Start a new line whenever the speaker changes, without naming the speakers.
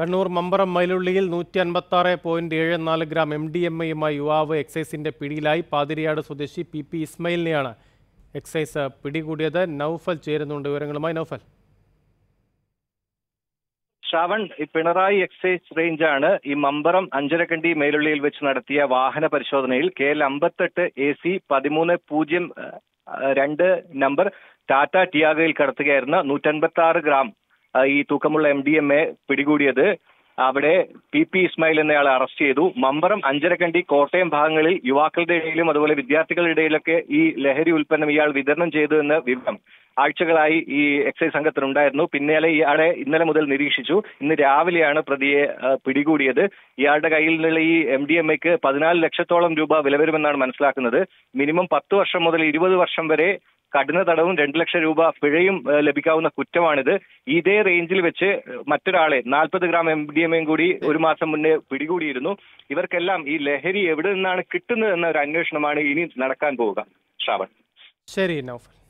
കണ്ണൂർ മമ്പറം മൈലുള്ളിയിൽ നൂറ്റി അൻപത്തി ആറ് പോയിന്റ് ഏഴ് നാല് ഗ്രാം എം ഡി എം എയുമായി യുവാവ് എക്സൈസിന്റെ പിടിയിലായി പാതിരിയാട് സ്വദേശി പി പി ഇസ്മയിലിനെയാണ് എക്സൈസ് പിടികൂടിയത് നൌഫൽ ചേരുന്നുണ്ട് വിവരങ്ങളുമായി നൌഫൽ
ശ്രാവൺ ഈ പിണറായി എക്സൈസ് റേഞ്ചാണ് ഈ മമ്പറം അഞ്ചരക്കണ്ടി മേലുള്ളിയിൽ വെച്ച് നടത്തിയ വാഹന പരിശോധനയിൽ കെ എൽ അമ്പത്തെട്ട് എ സി പതിമൂന്ന് പൂജ്യം ഏഹ്, രണ്ട് നമ്പർ ടാറ്റ ടിയാഗയിൽ കടത്തുകയായിരുന്ന നൂറ്റൻപത്തി ആറ് ഗ്രാം ആ, ഈ തൂക്കമുള്ള എം ഡി എം എ പിടികൂടിയത് അവിടെ പി പി ഇസ്മായിൽ എന്നയാളെ അറസ്റ്റ് ചെയ്തു മമ്പറം അഞ്ചരക്കണ്ടി കോട്ടയം ഭാഗങ്ങളിൽ യുവാക്കളുടെ ഇടയിലും അതുപോലെ വിദ്യാർത്ഥികളുടെ ഇടയിലൊക്കെ ഈ ലഹരി ഉൽപ്പന്നം ഇയാൾ വിതരണം ചെയ്തു എന്ന വിവരം ആഴ്ചകളായി ഈ എക്സൈസ് സംഘത്തിനുണ്ടായിരുന്നു പിന്നാലെ ഇയാളെ ഇന്നലെ മുതൽ നിരീക്ഷിച്ചു ഇന്ന് രാവിലെയാണ് പ്രതിയെ ആ, പിടികൂടിയത് ഇയാളുടെ കയ്യിൽ നിന്നുള്ള ഈ എം ഡി എം എക്ക് പതിനാല് ലക്ഷത്തോളം രൂപ വില വരുമെന്നാണ് മനസ്സിലാക്കുന്നത് മിനിമം പത്ത് വർഷം മുതൽ ഇരുപത് വർഷം വരെ കഠിന തടവും രണ്ട് ലക്ഷം രൂപ പിഴയും ആ, ലഭിക്കാവുന്ന കുറ്റമാണിത് ഇതേ റേഞ്ചിൽ വെച്ച് മറ്റൊരാളെ നാൽപ്പത് ഗ്രാം എം ഡി എം എയും കൂടി ഒരു മാസം മുന്നേ പിടികൂടിയിരുന്നു ഇവർക്കെല്ലാം ഈ ലഹരി എവിടെ നിന്നാണ് കിട്ടുന്നത് എന്ന ഒരു അന്വേഷണമാണ് ഇനി നടക്കാൻ പോവുക ശ്രാവൺ
ശരി നൌഫൽ